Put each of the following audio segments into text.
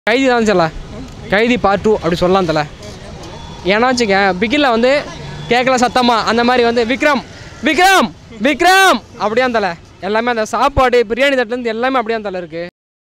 கைதி தான் சில கைதி பார்ட் டூ அப்படி சொல்லலாம் தல ஏன்னா வச்சுக்க பிகிலில் வந்து கேட்கல சத்தமா அந்த மாதிரி வந்து விக்ரம் விக்ரம் விக்ரம் அப்படியே தல எல்லாமே அந்த சாப்பாடு பிரியாணி தட்டுலேருந்து எல்லாமே அப்படியே தலை இருக்குது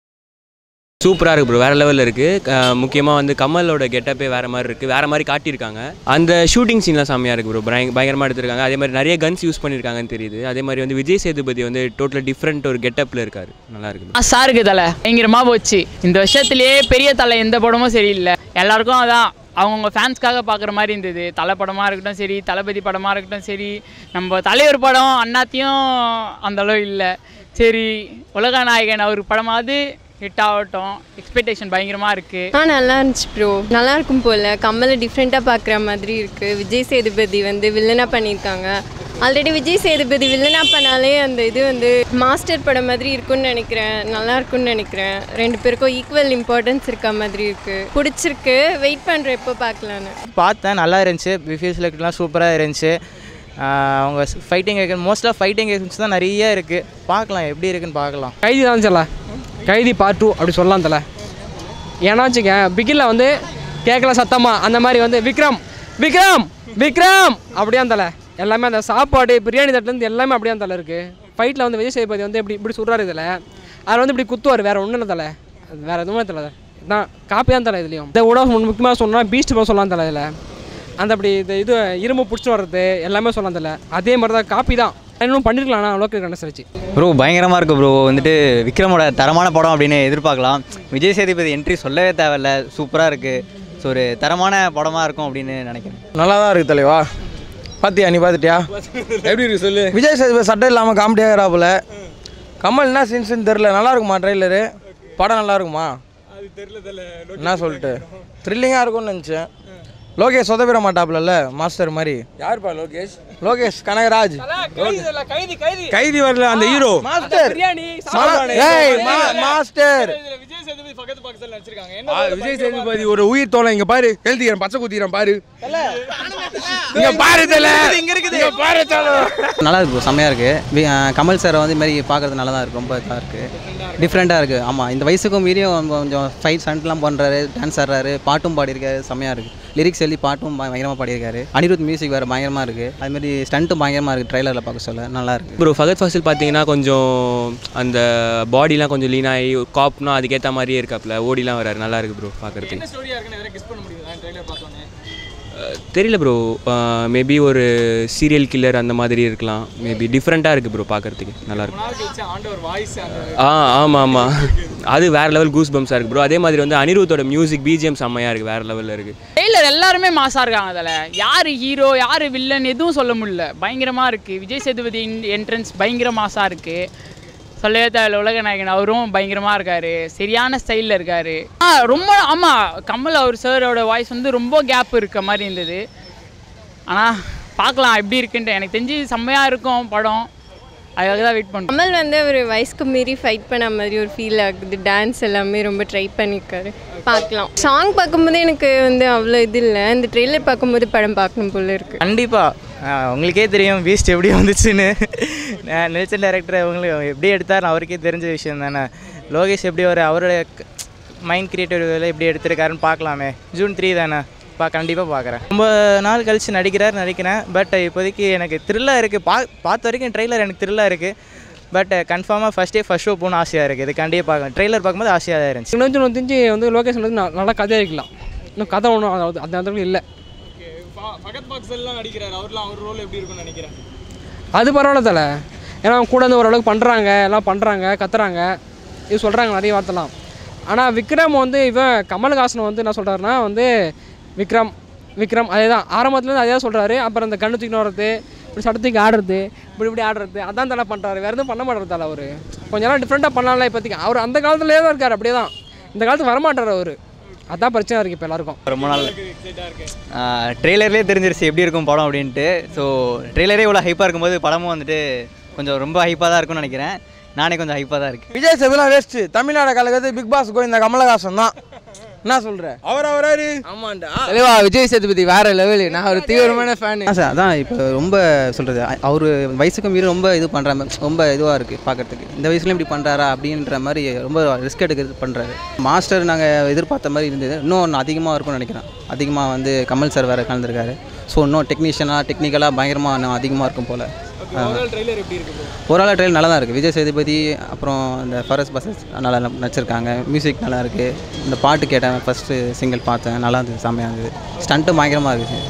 சூப்பராக இருக்குது ப்ரோ வேறு லெவலில் இருக்குது முக்கியமாக வந்து கமலோட கெட்டப்பே வேறு மாதிரி இருக்குது வேறு மாதிரி காட்டியிருக்காங்க அந்த ஷூட்டிங் சீன்லாம் செம்மையாக இருக்குது ப்ரோ பயங்க பயங்கரமாக எடுத்திருக்காங்க அதே மாதிரி நிறைய கன்ஸ் யூஸ் பண்ணியிருக்காங்கன்னு தெரியுது அதே மாதிரி வந்து விஜய் சேதுபதி வந்து டோட்டலாக டிஃப்ரெண்ட் ஒரு கெட்டப்பில் இருக்கார் நல்லா இருக்குது சாருக்கு தலை பயங்கரமாக போச்சு இந்த வருஷத்துலேயே பெரிய தலை எந்த படமும் சரியில்லை எல்லாருக்கும் அதான் அவங்கவுங்க ஃபேன்ஸ்க்காக பார்க்குற மாதிரி இருந்தது தலை படமாக இருக்கட்டும் சரி தளபதி படமாக இருக்கட்டும் சரி நம்ம தலைவர் படம் அண்ணாத்தையும் அந்த அளவு இல்லை சரி உலக நாயகன் அவர் படமாவது ஹிட் ஆகட்டும் எக்ஸ்பெக்டேஷன் பயங்கரமாக இருக்குது ஆ நல்லா இருந்துச்சு ப்ரோ நல்லா இருக்கும் போல் கம்மலை டிஃப்ரெண்ட்டாக பார்க்குற மாதிரி இருக்குது விஜய் சேதுபதி வந்து வில்லனாக பண்ணியிருக்காங்க ஆல்ரெடி விஜய் சேதுபதி வில்லனாக பண்ணாலே அந்த இது வந்து மாஸ்டர் படம் மாதிரி இருக்கும்னு நினைக்கிறேன் நல்லா இருக்கும்னு நினைக்கிறேன் ரெண்டு பேருக்கும் ஈக்குவல் இம்பார்ட்டன்ஸ் இருக்க மாதிரி இருக்குது பிடிச்சிருக்கு வெயிட் பண்ணுறேன் எப்போ பார்க்கலான்னு பார்த்தேன் நல்லா இருந்துச்சு விஃபியூஸ் எல்லாம் சூப்பராக இருந்துச்சு ஆஹ் அவங்க ஃபைட்டிங் மோஸ்ட்டாக ஃபைட்டிங் எக்ஸ்பீரியன்ஸ் தான் நிறைய இருக்குது பார்க்கலாம் எப்படி இருக்குன்னு பார்க்கலாம் கைதி தான் சில கைதி பார்ட் டூ அப்படி சொல்லலாம் தல ஏன்னா வச்சுக்க பிகிலில் வந்து கேட்கல சத்தமா அந்த மாதிரி வந்து விக்ரம் விக்ரம் விக்ரம் அப்படியே தலை எல்லாமே அந்த சாப்பாடு பிரியாணி தட்டுலேருந்து எல்லாமே அப்படியே தலை இருக்குது ஃபைட்டில் வந்து விஜய் சேதுபதி வந்து இப்படி இப்படி சொல்கிறாரு இதில் அதில் வந்து இப்படி குத்துவார் வேறு ஒன்றும் இல்லை தலை அது வேறு எதுவுமே தலை தான் காப்பி தான் தலை இதுலேயும் இதை விட முக்கியமாக சொன்னால் பீஸ்ட் படம் சொல்லலாம் தலை இதில் அந்த அப்படி இந்த இது இரும்பு பிடிச்சிட்டு வர்றது எல்லாமே சொல்லலாம் தலை அதே மாதிரி தான் காப்பி தான் இன்னும் பண்ணிருக்கலாம் லோக்கல் கண்டஸ் வச்சு ப்ரோ பயங்கரமாக இருக்குது ப்ரோ வந்துட்டு விக்ரமோட தரமான படம் அப்படின்னு எதிர்பார்க்கலாம் விஜய் சேதுபதி என்ட்ரி சொல்லவே தேவையில்ல சூப்பராக இருக்குது ஸோ ஒரு தரமான படமாக இருக்கும் அப்படின்னு நினைக்கிறேன் நல்லா தான் இருக்கு தலைவா பாத்தியா நீ பார்த்துட்டியா எப்படி இருக்கு சொல்லு விஜய் சேதுபதி சட்டை இல்லாமல் காமெடியாக இருக்கிறாப்புல கமல் என்ன சீன்ஸ்னு தெரில நல்லா இருக்குமா ட்ரெய்லரு படம் நல்லா இருக்குமா என்ன சொல்லிட்டு த்ரில்லிங்காக இருக்கும்னு நினச்சேன் லோகேஷ் சொதப்பிட மாட்டாப்புல மாஸ்டர் மாதிரி யாருப்பா லோகேஷ் லோகேஷ் கனகராஜ் கைதி கைதி கைதி வரல அந்த ஹீரோ மாஸ்டர் பிரியாணி ஏய் மா- மாஸ்டர் விஜய் சேதுபதி பக்கத்து பக்கத்தில் நடிச்சிருக்காங்க ஆ, விஜய் சேதுபதி ஒரு உயிர் தோலை இங்க பாரு எழுதிக்கிறேன் பச்சை குத்திக்கிறேன் பாரு இங்க பாரு தல இங்க இருக்குது இங்க பாரு தல நல்லா இருக்கு ப்ரோ செம்மையாக இருக்குது கமல் சாரை வந்து இது மாதிரி பார்க்குறது நல்லா தான் இருக்குது ரொம்ப இதாக இருக்குது டிஃப்ரெண்ட்டாக இருக்குது ஆமாம் இந்த வயசுக்கும் மீறியும் அவங்க கொஞ்சம் ஃபைட் ஸ்டண்ட்லாம் பண்ணுறாரு டான்ஸ் ஆடுறாரு பாட்டும் பாடியிருக்காரு செம்மையாக இருக்குது லிரிக்ஸ் எழுதி பாட்டும் பய- பயங்கரமாக பாடியிருக்காரு அனிருத் மியூசிக் வேறு பயங்கரமாக இருக்குது அதுமாதிரி ஸ்டண்ட்டும் பயங்கரமாக இருக்குது ட்ரைலரில் பார்க்க சொல்ல நல்லா இருக்குது ப்ரோ ஃபகத் ஃபாசில் பார்த்தீங்கன்னா கொஞ்சம் அந்த பாடிலாம் கொஞ்சம் லீனாகி காப்னா அதுக்கேற்ற மாதிரியே இருக்காப்புல ஓடிலாம் வராரு நல்லா இருக்கு ப்ரோ பார்க்குறதுக்கு ஸ்டோரியாக இருக்குன்னு எதாவது கெஸ் பண்ண முடியுதா ட்ரெய்லர் பார்த்தோன்னே தெரியல ப்ரோ மேபி ஒரு சீரியல் கில்லர் அந்த மாதிரி இருக்கலாம் மேபி டிஃப்ரெண்ட்டாக இருக்குது ப்ரோ பார்க்குறதுக்கு நல்லாயிருக்கு நாள் கழிச்சு ஆண்டவர் வாய்ஸ் அந்த ஆ ஆமாம் ஆமாம் அது வேறு லெவல் கூஸ் பம்ஸாக இருக்குது ப்ரோ அதே மாதிரி வந்து அனிருத்தோட மியூசிக் பிஜிஎம் செம்மையாக இருக்குது வேறு லெவலில் இருக்குது டெய்லர் எல்லாருமே மாசாக இருக்காங்க அதில் யார் ஹீரோ யார் வில்லன் எதுவும் சொல்ல முடியல பயங்கரமாக இருக்குது விஜய் சேதுபதி என்ட்ரன்ஸ் பயங்கர மாசாக இருக்குது சொல்லவே தேவையில்ல உலக நாயகன் அவரும் பயங்கரமாக இருக்கார் சரியான ஸ்டைலில் இருக்கார் ஆ ரொம்ப ஆமாம் கமல் அவர் சாரோட வாய்ஸ் வந்து ரொம்ப கேப் இருக்க மாதிரி இருந்தது ஆனால் பார்க்கலாம் எப்படி இருக்குன்ட்டு எனக்கு தெரிஞ்சு செம்மையாக இருக்கும் படம் அதுக்காக தான் வெயிட் பண்ணுறோம் கமல் வந்து அவர் வயசுக்கு மீறி ஃபைட் பண்ண மாதிரி ஒரு ஃபீல் ஆகுது டான்ஸ் எல்லாமே ரொம்ப ட்ரை பண்ணியிருக்காரு பார்க்கலாம் சாங் பார்க்கும்போது எனக்கு வந்து அவ்வளோ இது இல்லை இந்த ட்ரெய்லர் பார்க்கும்போது படம் பார்க்கணும் போல இருக்குது கண்டிப்பாக உங்களுக்கே தெரியும் பீஸ்ட் எப்படி வந்துச்சுன்னு நெல்சன் டைரக்டர் உங்களுக்கு எப்படி எடுத்தார் அவருக்கே தெரிஞ்ச விஷயம் தானே லோகேஷ் எப்படி ஒரு அவரோட மைண்ட் கிரியேட்டிவ் எப்படி எடுத்திருக்காருன்னு பார்க்கலாமே ஜூன் த்ரீ தானே பா கண்டிப்பாக பார்க்குறேன் ரொம்ப நாள் கழித்து நடிக்கிறார் நடிக்கிறேன் பட் இப்போதைக்கு எனக்கு த்ரில்லாக இருக்குது பா பார்த்த வரைக்கும் ட்ரெய்லர் எனக்கு த்ரில்லாக இருக்குது பட் கன்ஃபார்மாக ஃபஸ்ட் டே ஃபஸ்ட் ஷோ போகணும்னு ஆசையாக இருக்குது இது கண்டிப்பாக பார்க்கலாம் ட்ரெய்லர் பார்க்கும்போது ஆசையாக தான் இருந்துச்சு இன்னும் கொஞ்சம் தெரிஞ்சு வந்து லொக்கேஷன் வந்து ந- நல்லா கதையாக இருக்கலாம் இன்னும் கதை ஒன்றும் அதாவது அந்த அளவுக்கு இல்லை ஃபகத் பாக்ஸல்லாம் நடிக்கிறாரு அவர்லாம் அவர் ரோல் எப்படி இருக்கும்னு நினைக்கிறேன் அது பரவாயில்ல தல ஏன்னா அவங்க கூட வந்து ஓரளவுக்கு பண்ணுறாங்க எல்லாம் பண்ணுறாங்க கத்துறாங்க இது சொல்கிறாங்க நிறைய வார்த்தைலாம் ஆனால் விக்ரம் வந்து இவன் கமல்ஹாசன் வந்து என்ன சொல்கிறாருன்னா வந்து விக்ரம் விக்ரம் அதே தான் ஆரம்பத்துலேருந்து அதே தான் சொல்கிறாரு அப்புறம் இந்த கண்ணு தூக்கின்னு வர்றது இப்படி சட்டத்துக்கு ஆடுறது இப்படி இப்படி ஆடுறது அதான் தலை பண்ணுறாரு வேறு எதுவும் பண்ண மாட்டார் தலை அவர் கொஞ்ச நாள் டிஃப்ரெண்ட்டாக பண்ணலாம்ல இப்போதைக்கு அவர் அந்த காலத்துலேயே தான் இருக்கார் அப்படியே தான் இந்த காலத்துக்கு வரமாட்டார் அவர் அதான் பிரச்சனை இருக்குது இப்போ எல்லாருக்கும் ரொம்ப நாள் ட்ரெய்லர்லேயே தெரிஞ்சிருச்சு எப்படி இருக்கும் படம் அப்படின்ட்டு ஸோ ட்ரெய்லரே இவ்வளோ ஹைப்பாக இருக்கும்போது படமும் வந்துட்டு கொஞ்சம் ரொம்ப ஹைப்பாக தான் இருக்கும்னு நினைக்கிறேன் நானே கொஞ்சம் ஹைப்பாக தான் இருக்குது விஜய் சேதுலாம் வேஸ்ட் தமிழ்நாடு கலக்கிறது பிக் பாஸ் கோவிந்த கமலஹாசன் தான் என்ன சொல்ற அவர் அவராரு ஆமாண்டா தலைவா விஜய் சேதுபதி வேற லெவலு நான் ஒரு தீவிரமான ஃபேன் ஆ சார் அதான் இப்போ ரொம்ப சொல்கிறது அவர் வயசுக்கு மீறி ரொம்ப இது பண்ணுற மாதிரி ரொம்ப இதுவாக இருக்குது பார்க்கறதுக்கு இந்த வயசுலையும் இப்படி பண்ணுறாரா அப்படின்ற மாதிரி ரொம்ப ரிஸ்க் எடுக்கிறது பண்ணுறாரு மாஸ்டர் நாங்கள் எதிர்பார்த்த மாதிரி இருந்தது இன்னும் ஒன்று அதிகமாக இருக்கும்னு நினைக்கிறேன் அதிகமாக வந்து கமல் சார் வேறு கலந்துருக்காரு ஸோ இன்னும் டெக்னீஷியனாக டெக்னிக்கலாக பயங்கரமாக இன்னும் அதிகமாக இருக்கும் போல் ட்ரெய்லர் எப்படி இருக்கு bro? ஓவரால் ட்ரெயில் நல்லா தான் இருக்குது விஜய் சேதுபதி அப்புறம் இந்த ஃபரஸ் பசஸ் நல்லா நடிச்சிருக்காங்க மியூசிக் நல்லா இருக்குது இந்த பாட்டு கேட்டேன் ஃபஸ்ட்டு சிங்கிள் பார்த்தேன் நல்லா இருந்தது செம்மையாக இருந்தது ஸ்டண்ட்டு பயங்கரமாக இருக்குது